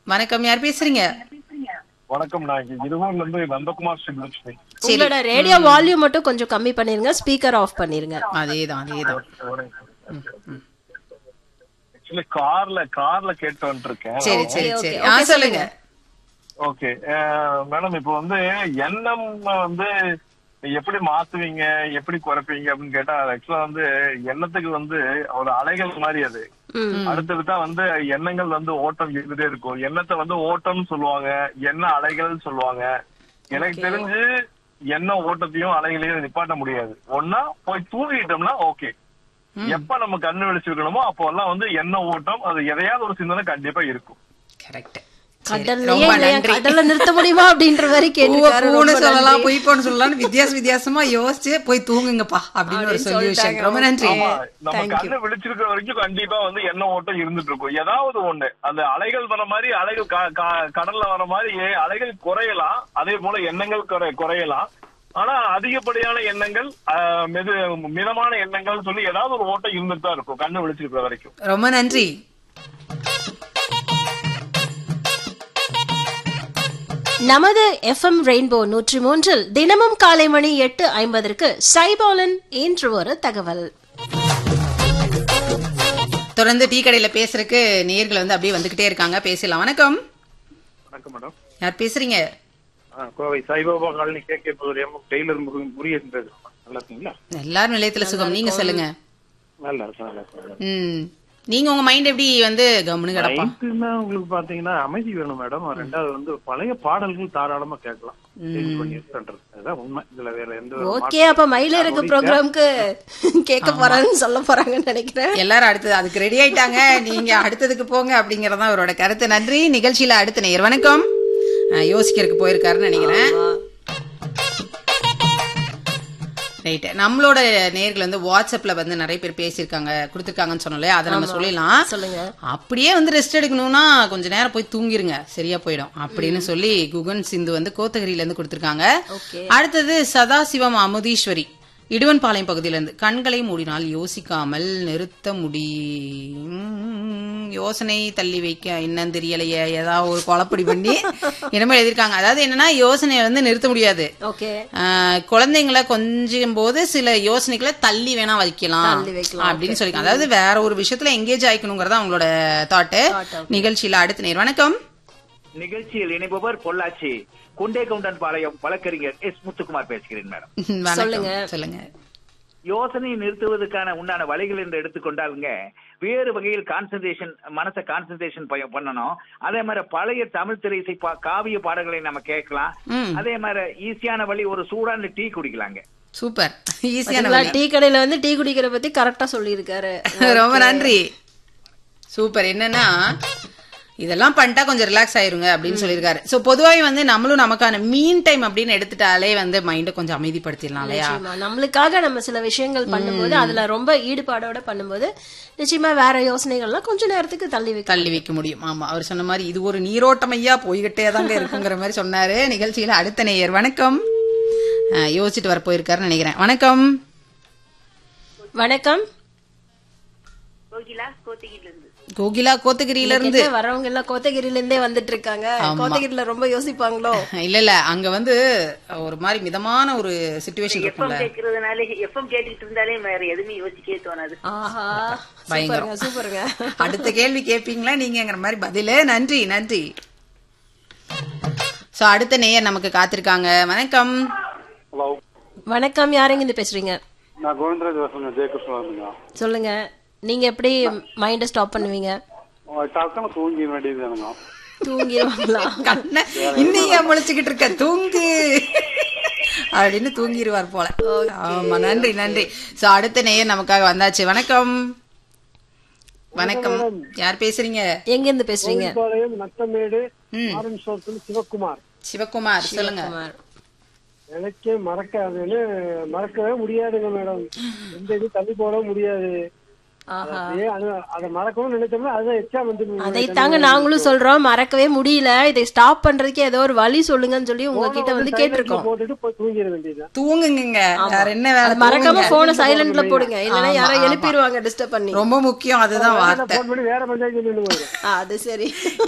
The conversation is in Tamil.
வணக்கம் யார் பேசுறீங்க வணக்கம் நான் இங்க இருவூர்ல இருந்து நந்தகுமார் ஸ்ரீலட்சுமி உங்களோட ரேடியோ வால்யூம் மட்டும் கொஞ்சம் கம்மி பண்ணிருங்க ஸ்பீக்கர் ஆஃப் பண்ணிருங்க அதேதான் அதேதான் ஆக்சுவலி கார்ல கார்ல கேட்டு வந்துட்டு இருக்கேன் சரி சரி okay, சரி okay, ஆ சொல்லுங்க ஓகே மேடம் இப்போ வந்து எண்ணம் வந்து எப்படி மாத்துவீங்க எப்படி குறைப்பீங்க அப்படின்னு கேட்டா ஆக்சுவலா வந்து எண்ணத்துக்கு வந்து ஒரு அலைகள் மாதிரி அது ம். அடுத்தடுத்தா வந்து எண்ணங்கள் வந்து ஓட்டம் இருந்துட்டே இருக்கும் எண்ணத்தை வந்து ஓட்டம்னு சொல்லுவாங்க எண்ண அலைகள் சொல்லுவாங்க எனக்கு தெரிஞ்சு எண்ண ஓட்டத்தையும் அலைகளையும் நிப்பாட்ட முடியாது ஒன்னா போய் தூங்கிட்டோம்னா ஓகே எப்ப நம்ம கண்ணு விழிச்சிருக்கணுமோ அப்போ எல்லாம் வந்து எண்ண ஓட்டம் அது எதையாவது ஒரு சிந்தனை கண்டிப்பா இருக்கும் கரெக்ட் கடல்லையே இல்லையா கடல்ல நிறுத்த முடியுமா அப்படின்ற மாதிரி கேட்டிருக்காரு பூன்னு ரொம்ப சொல்லலாம் நன்றி. பொய் போன்னு சொல்லலாம் வித்தியாச வித்தியாசமா யோசிச்சு போய் தூங்குங்கப்பா அப்படின்னு ஒரு அப்படின்னு சொல்யூஷன் சொல்லிட்டாங்க. ரொம்ப நன்றி ஆமா நம்ம Thank you. கண்ணு விழிச்சிருக்கிற வரைக்கும் கண்டிப்பா வந்து எண்ண ஓட்டம் இருந்துட்டு இருக்கும் ஏதாவது ஒண்ணு அந்த அலைகள் வர மாதிரி அலைகள் க- க- கடல்ல வர மாதிரி அலைகள் குறையலாம் அதே போல எண்ணங்கள் குறை குறையலாம் ஆனா அதிகப்படியான எண்ணங்கள் ஆஹ், மெது மிதமான எண்ணங்கள் சொல்லி ஏதாவது ஒரு ஓட்டம் இருந்துட்டு தான் இருக்கும் கண்ணு விழிச்சிருக்கிற வரைக்கும் ரொம்ப நன்றி நமது எஃப்எம் ரெயின்போ நூற்றி மூன்றில் தினமும் காலை மணி எட்டு ஐம்பதற்கு சைபாலன் என்று ஒரு தகவல் தொடர்ந்து டீ கடையில பேசுறதுக்கு நேர்கள் வந்து அப்படியே வந்துகிட்டே இருக்காங்க பேசலாம் வணக்கம் வணக்கம் மேடம் யார் பேசுறீங்க ஆ, Kovai Saibaba colony K K Pudur M tailor Murugan Murugan பேசுறேன் நல்லா இருக்கீங்களா எல்லாரும் நிலையத்துல சுகம் நீங்க சொல்லுங்க நல்லா இருக்கும் நல்லா இருக்கும் ம் நீங்க உங்க மைண்ட் எப்படி வந்து கம்முன்னு கிடப்பா நைட்டுன்னா உங்களுக்கு பாத்தீங்கன்னா அமைதி வேணும் மேடம் ரெண்டாவது வந்து பழைய பாடல்கள் தாராளமா கேட்கலாம் Change பண்ணி use பண்றது அதுதான் உண்மை இதுல வேற எந்த ஒரு ஓகே அப்ப மயில இருக்கு ப்ரோக்ராம்க்கு கேட்க போறாங்கன்னு சொல்ல போறாங்கன்னு நினைக்கிறேன் எல்லாரும் அடுத்தது அதுக்கு ரெடி ஆயிட்டாங்க நீங்க அடுத்ததுக்கு போங்க அப்படிங்கறதான் அவரோட கருத்து நன்றி நிகழ்ச்சியில அடுத்த நேயர் வணக்கம் அஹ், யோசிக்கிறதுக்கு போயிருக்காருன்னு நினைக்கிறேன் ரைட் நம்மளோட நேர்கள் வந்து வாட்ஸ்அப்ல வந்து நிறைய பேர் பேசியிருக்காங்க கொடுத்துருக்காங்கன்னு சொன்னோம்ல அதை நம்ம சொல்லிடலாம் சொல்லுங்க அப்படியே வந்து ரெஸ்ட் எடுக்கணும்னா கொஞ்ச நேரம் போய் தூங்கிருங்க சரியா போயிடும் அப்படின்னு சொல்லி குகன் சிந்து வந்து கோத்தகிரில இருந்து கொடுத்திருக்காங்க ஓகே அடுத்தது சதாசிவம் அமுதீஸ்வரி இடுவன்பாளையம் பகுதியில இருந்து கண்களை மூடினால் யோசிக்காமல் நிறுத்த முடியும் யோசனை தள்ளி வைக்க என்னன்னு தெரியலையே ஏதாவது ஒரு குழப்படி பண்ணி என்னமோ எழுதியிருக்காங்க அதாவது என்னன்னா யோசனையை வந்து நிறுத்த முடியாது ஓகே ஆஹ் குழந்தைங்களை கொஞ்சம் போது சில யோசனைகளை தள்ளி வேணா வைக்கலாம் தள்ளி வைக்கலாம், அப்படின்னு சொல்லிருக்காங்க அதாவது வேற ஒரு விஷயத்துல எங்கேஜ் ஆயிக்கணுங்கிறதா அவங்களோட தாட்டு நிகழ்ச்சியில அடுத்த நேர் வணக்கம் நிகழ்ச்சியில் இணைப்பவர் பொள்ளாச்சி குண்டே கவுண்டன் பாளையம் வழக்கறிஞர் எஸ் முத்துக்குமார் பேசுகிறேன் மேடம் வணக்கம். சொல்லுங்க. சொல்லுங்க யோசனை நிறுத்துவதற்கான உண்டான வழிகள் என்று எடுத்துக்கொண்டாலுங்க வேறு வகையில் கான்சன்ட்ரேஷன் மனசை கான்சன்ட்ரேஷன் பண்ணணும் அதே மாதிரி பழைய தமிழ் திரை இசை பா- காவிய பாடல்களை நம்ம கேட்கலாம் ம். அதே மாதிரி ஈஸியான வழி ஒரு சூடான டீ குடிக்கலாங்க சூப்பர் ஈஸியான பாத்தீங்களா, டீ கடையில வந்து டீ குடிக்கிற பத்தி கரெக்டா சொல்லியிருக்காரு ரொம்ப நன்றி சூப்பர் என்னன்னா இதெல்லாம் பண்ணிட்டா கொஞ்சம் ரிலாக்ஸ் ஆயிருங்க அப்படின்னு சொல்லியிருக்காரு சோ பொதுவாவே வந்து நம்மளும் நமக்கான மீன் டைம் அப்படின்னு எடுத்துட்டாலே வந்து மைண்டை கொஞ்சம் அமைதிப்படுத்திடலாம் இல்லையா நிச்சயமா நம்மளுக்காக நம்ம சில விஷயங்கள் பண்ணும்போது அதுல ரொம்ப ஈடுபாடோட பண்ணும்போது நிச்சயமா வேற யோசனைகள்லாம் கொஞ்ச நேரத்துக்கு தள்ளி வைக்க தள்ளி வைக்க முடியும் ஆமா அவர் சொன்ன மாதிரி இது ஒரு நீரோட்டமையா போய்கிட்டே தாங்க இருக்குங்கிற மாதிரி சொன்னாரு நிகழ்ச்சியில அடுத்த நேயர் வணக்கம் அஹ், யோசிச்சுட்டு வர போயிருக்காருன்னு நினைக்கிறேன் வணக்கம் வணக்கம் கோகிலா கோத்தகிரியில இருந்து இன்னைக்கு வரவங்க எல்லாம் கோத்தகிரில இருந்தே வந்துட்டு இருக்காங்க கோத்தகிரில ரொம்ப யோசிப்பாங்களோ இல்ல இல்ல அங்க வந்து ஒரு மாதிரி மிதமான ஒரு சுச்சுவேஷன் இருக்கும்ல கேட்கறதுனால எஃப்எம் கேட்டுக்கிட்டு இருந்தாலே வேற எதுவுமே யோசிக்கவே தோணாது ஆஹா பயங்கரம். சூப்பருங்க சூப்பருங்க அடுத்த கேள்வி கேட்பீங்களா நீங்கங்கிற மாதிரி பதிலு நன்றி நன்றி சோ அடுத்த நேயர் நமக்கு காத்திருக்காங்க வணக்கம் ஹலோ வணக்கம் யாருங்க இருந்து பேசுறீங்க நான் கோவிந்தராஜ் பேசுறேன் ஜெயகிருஷ்ணன் சொல்லுங்க நீங்க எப்படி மைண்ட ஸ்டாப் பண்ணுவீங்க டக்குன்னு தூங்கி வேண்டியது எனக்கு தூங்கிடுவாங்களா கண்ண இன்னைய முழிச்சுக்கிட்டு இருக்க தூங்கு அப்படின்னு தூங்கிடுவார் போல ஆமா நன்றி நன்றி சோ அடுத்த நேயர் நமக்காக வந்தாச்சு வணக்கம் வணக்கம் யார் பேசுறீங்க எங்க இருந்து பேசுறீங்க பாளையம் நத்தமேடு ம். ஆரஞ்சு சோத்துல சிவகுமார் சிவகுமார் சொல்லுங்க குமார். எனக்கே மறக்காதுன்னு மறக்கவே முடியாதுங்க மேடம் எந்த இது தள்ளி போட முடியாது ஆஹா அப்படியே அது- அதை மறக்கணும்னு நினைச்சோம்னா அதுதான் எக்ஸாம் வந்து அதை தாங்க நாங்களும் சொல்றோம் மறக்கவே முடியல இதை ஸ்டாப் பண்றதுக்கு ஏதோ ஒரு வழி சொல்லுங்கன்னு சொல்லி உங்ககிட்ட வந்து கேட்டிருக்கோம் போட்டுட்டு போய் தூங்கிட வேண்டியதுதான் தூங்குங்க வேற என்ன வேலை அது மறக்காம தூங்குங்க. போன சைலண்ட்ல போடுங்க இல்லைன்னா ஆமா, யாரோ ஆமா. எழுப்பிடுவாங்க டிஸ்டர்ப் பண்ணி ரொம்ப முக்கியம் அதுதான் வார்த்தை போன் பண்ணி வேற பஞ்சாயத்து நின்று போயிடும் ஆ, அது சரி